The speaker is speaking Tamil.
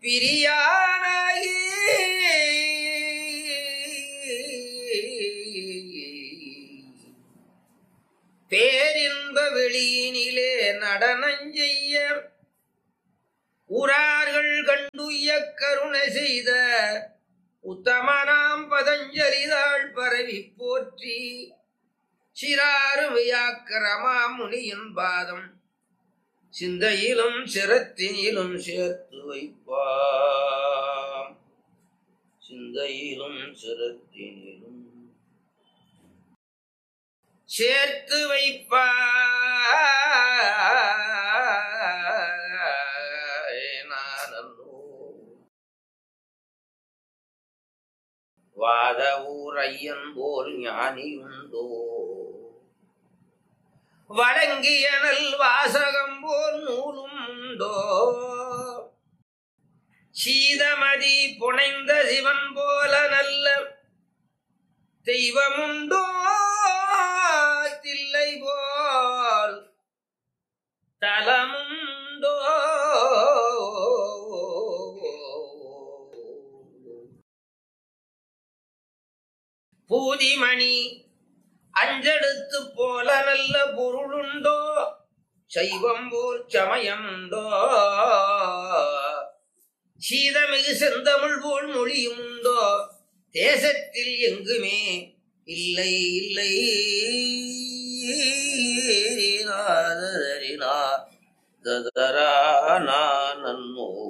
பிரியானாகி பேரின்ப வெளியினிலே நடனஞ்செய்ய உரார்கள் கண்டுய கருணை செய்த உத்தமனாம் பதஞ்சலிதாள் பரவி போற்றி சிறாருமையாக்கரமா முனியின் பாதம் சிந்தையிலும் சிரத்தினிலும் சேர்த்து வைப்பாம் சிந்தையிலும் சிரத்தினிலும் சேர்த்து வைப்பானோ வாத ஊரையன் போல் ஞானியுண்டோ வழங்கிய நல் வாசகம் போல் நூலும் உண்டோ சீதமதி புனைந்த சிவன் போல நல்ல தெய்வமுண்டோ தில்லை போல் தலமுண்டோ பூதிமணி அஞ்செடுத்து போல நல்ல பொருளுண்டோ சைவம் போல் சமயமுண்டோ சீதமிகு செந்தமிழ் போல் மொழியும் உண்டோ தேசத்தில் எங்குமே இல்லை இல்லை நாதரினா ததரா நன்னோ